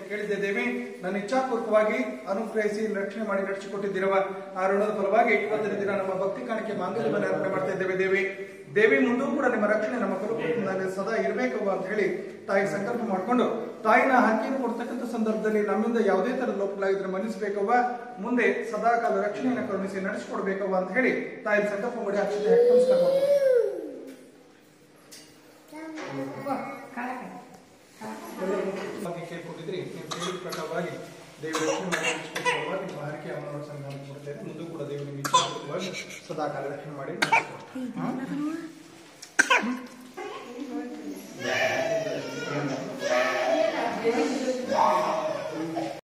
ಕೇಳಿದ್ದೆ ದೇವಿ ನನ್ನ ಇಚ್ಛಾಪೂರ್ವಕವಾಗಿ ಅನುಗ್ರಹಿಸಿ ರಕ್ಷಣೆ ಮಾಡಿ ನಡೆಸಿಕೊಟ್ಟಿದ್ದೀರವ ಆ ಋಣದ ಫಲವಾಗಿ ಇವತ್ತಿನ ದಿನ ನಮ್ಮ ಭಕ್ತಿ ಕಾಣಿಕೆ ಮಾಂಗಲ್ಯವನ್ನು ಅರ್ಪಣೆ ಮಾಡ್ತಾ ಇದ್ದೇವೆ ದೇವಿ ದೇವಿ ಮುಂದೂ ಕೂಡ ನಿಮ್ಮ ರಕ್ಷಣೆ ನಮ್ಮ ಕುಟುಂಬದಲ್ಲಿ ಸದಾ ಇರಬೇಕವ್ವ ಅಂತ ಹೇಳಿ ತಾಯಿ ಸಂಕಲ್ಪ ಮಾಡಿಕೊಂಡು ತಾಯಿನ ಹಕ್ಕಿಯನ್ನು ಕೊಡ್ತಕ್ಕಂಥ ಸಂದರ್ಭದಲ್ಲಿ ನಮ್ಮಿಂದ ಯಾವುದೇ ತರದ ಲೋಪಗಳಾಗಿದ್ರೆ ಮನ್ನಿಸಬೇಕವ್ವ ಮುಂದೆ ಸದಾ ಕಾಲ ರಕ್ಷಣೆಯನ್ನು ಕರುಣಿಸಿ ನಡೆಸಿಕೊಡ್ಬೇಕವ್ವ ಅಂತ ಹೇಳಿ ತಾಯಿ ಸಂಕಲ್ಪ ಮಾಡಿ ಅಕ್ಷತೆ ಹಾಕಿ ನಮಸ್ಕಾರ ಮಾಡ್ತೀನಿ. ಬಗ್ಗೆ ಕೇಳ್ಕೊಂಡಿದ್ರಿ ನೀವು ಕೇಳಿದ ಪ್ರಕಾರವಾಗಿ ದೇವರ ರಕ್ಷಣೆ ಮಾಡಿ ನಡೆಸಿಕೊಡುವ ನಿಮ್ಮ ಹಾರಿಕೆ ಅಮ್ಮನವರ ಸಂಘ ಕೊಡ್ತೇನೆ ಮುಂದೂ ಕೂಡ ದೇವರು ನಿಮ್ಮ ಇಚ್ಛಾಪೂರ್ವಕವಾಗಿ ಸದಾ ಕಾಲ ರಕ್ಷಣೆ ಮಾಡಿ ನಡೆಸಿಕೊಡ್ತೀನಿ.